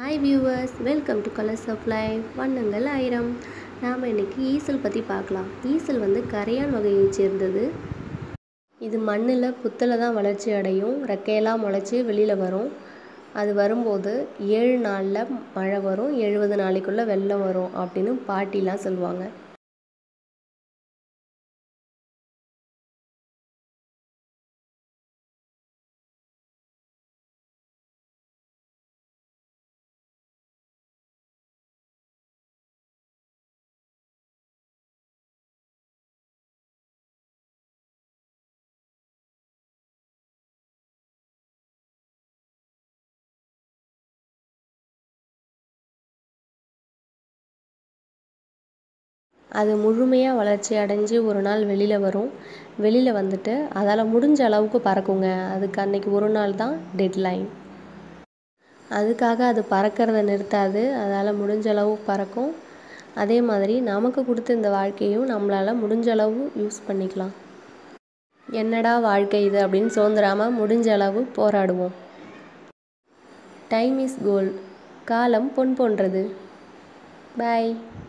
hi viewers welcome to colours of life வண்ணங்கள் ஆயிரம் நாம் இன்றைக்கி ஈசல் பற்றி பார்க்கலாம் ஈசல் வந்து கரையான் வகையைச் சேர்ந்தது இது மண்ணில் புத்தில் தான் வளர்ச்சி அடையும் ரெக்கையெல்லாம் முளைச்சி வெளியில் வரும் அது வரும்போது ஏழு நாளில் மழை வரும் எழுபது நாளைக்குள்ளே வெள்ளம் வரும் அப்படின்னு பாட்டிலாம் சொல்லுவாங்க அது முழுமையாக வளர்ச்சி அடைஞ்சு ஒரு நாள் வெளியில் வரும் வெளியில் வந்துட்டு அதால் முடிஞ்ச அளவுக்கு பறக்குங்க அதுக்கு அன்னைக்கு ஒரு நாள் தான் டெட்லைன் அதுக்காக அது பறக்கிறத நிறுத்தாது அதால் முடிஞ்ச அளவு பறக்கும் அதே மாதிரி நமக்கு கொடுத்த இந்த வாழ்க்கையும் நம்மளால் முடிஞ்ச அளவு யூஸ் பண்ணிக்கலாம் என்னடா வாழ்க்கை இது அப்படின்னு சோர்ந்துடாமல் முடிஞ்ச அளவு போராடுவோம் டைம் இஸ் கோல்ட் காலம் பொன் போன்றது பாய்